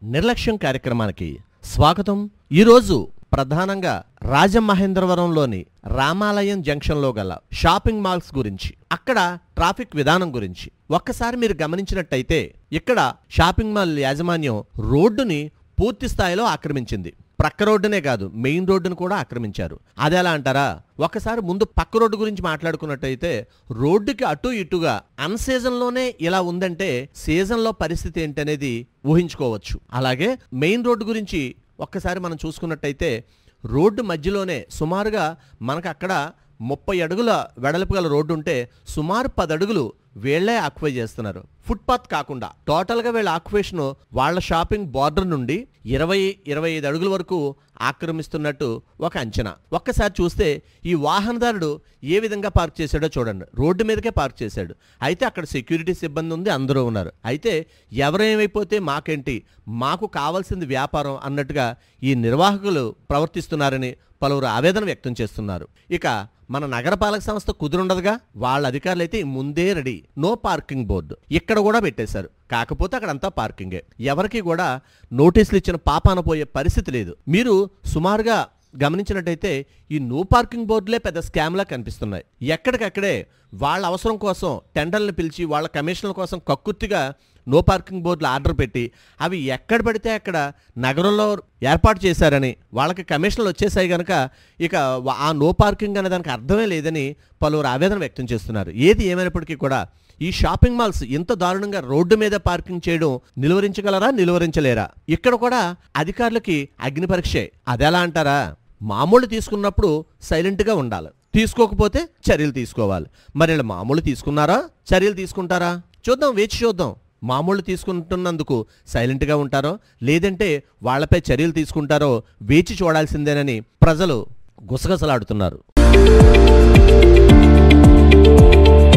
నిర్లక్ష్యం కార్యక్రమానికి స్వాగతం ఈరోజు ప్రధానంగా రాజమహేంద్రవరంలోని రామాలయం జంక్షన్లో గల షాపింగ్ మాల్స్ గురించి అక్కడ ట్రాఫిక్ విధానం గురించి ఒక్కసారి మీరు గమనించినట్టయితే ఇక్కడ షాపింగ్ మాల్ యాజమాన్యం రోడ్డుని పూర్తి స్థాయిలో ఆక్రమించింది ప్రక్క రోడ్డునే కాదు మెయిన్ రోడ్డును కూడా ఆక్రమించారు అది ఎలా అంటారా ఒకసారి ముందు పక్క రోడ్డు గురించి మాట్లాడుకున్నట్టయితే రోడ్డుకి అటు ఇటుగా అన్ సీజన్లోనే ఇలా ఉందంటే సీజన్లో పరిస్థితి ఏంటనేది ఊహించుకోవచ్చు అలాగే మెయిన్ రోడ్డు గురించి ఒక్కసారి మనం చూసుకున్నట్టయితే రోడ్డు మధ్యలోనే సుమారుగా మనకు అక్కడ ముప్పై అడుగుల వెడల్పు గల రోడ్డు ఉంటే సుమారు పది అడుగులు వీళ్లే ఆక్యుపై చేస్తున్నారు ఫుట్పాత్ కాకుండా టోటల్గా వీళ్ళ ఆక్యుపేషన్ వాళ్ళ షాపింగ్ బార్డర్ నుండి ఇరవై ఇరవై ఐదు అడుగుల వరకు ఆక్రమిస్తున్నట్టు ఒక అంచనా ఒక్కసారి చూస్తే ఈ వాహనదారుడు ఏ విధంగా పార్క్ చేశాడో చూడండి రోడ్డు మీదకే పార్క్ చేశాడు అయితే అక్కడ సెక్యూరిటీ సిబ్బంది ఉంది అందరూ ఉన్నారు అయితే ఎవరేమైపోతే మాకేంటి మాకు కావాల్సింది వ్యాపారం అన్నట్టుగా ఈ నిర్వాహకులు ప్రవర్తిస్తున్నారని పలువురు ఆవేదన వ్యక్తం చేస్తున్నారు ఇక మన నగరపాలక సంస్థ కుదురుండదుగా వాళ్ళ అధికారులు అయితే ముందే రెడీ నో పార్కింగ్ బోర్డు ఇక్కడ కూడా పెట్టేశారు కాకపోతే అక్కడంతా పార్కింగే ఎవరికి కూడా నోటీసులు ఇచ్చిన పాపాన పోయే పరిస్థితి లేదు మీరు సుమారుగా గమనించినట్టయితే ఈ నో పార్కింగ్ బోర్డులే పెద్ద స్కామ్లా కనిపిస్తున్నాయి ఎక్కడికక్కడే వాళ్ళ అవసరం కోసం టెండర్లను పిలిచి వాళ్ళ కమిషన్ల కోసం కక్కుర్తిగా నో పార్కింగ్ బోర్డులు ఆర్డర్ పెట్టి అవి ఎక్కడ పడితే అక్కడ నగరంలో ఏర్పాటు చేశారని వాళ్ళకి కమిషన్లు వచ్చేసాయి కనుక ఇక వా- ఆ నో పార్కింగ్ అనే దానికి అర్థమే లేదని పలువురు ఆవేదన వ్యక్తం చేస్తున్నారు ఏది ఏమైనప్పటికీ కూడా ఈ షాపింగ్ మాల్స్ ఇంత దారుణంగా రోడ్డు మీద పార్కింగ్ చేయడం నిలువరించగలరా నిలువరించలేరా ఇక్కడ కూడా అధికారులకి అగ్ని పరీక్షే అదెలా అంటారా మామూలు తీసుకున్నప్పుడు సైలెంట్గా ఉండాలి తీసుకోకపోతే చర్యలు తీసుకోవాలి మరి వీళ్ళు మామూలు తీసుకున్నారా చర్యలు తీసుకుంటారా చూద్దాం వేచి చూద్దాం మామూలు తీసుకుంటున్నందుకు సైలెంట్గా ఉంటారో లేదంటే వాళ్ళపై చర్యలు తీసుకుంటారో వేచి చూడాల్సిందేనని ప్రజలు గుసగుసలాడుతున్నారు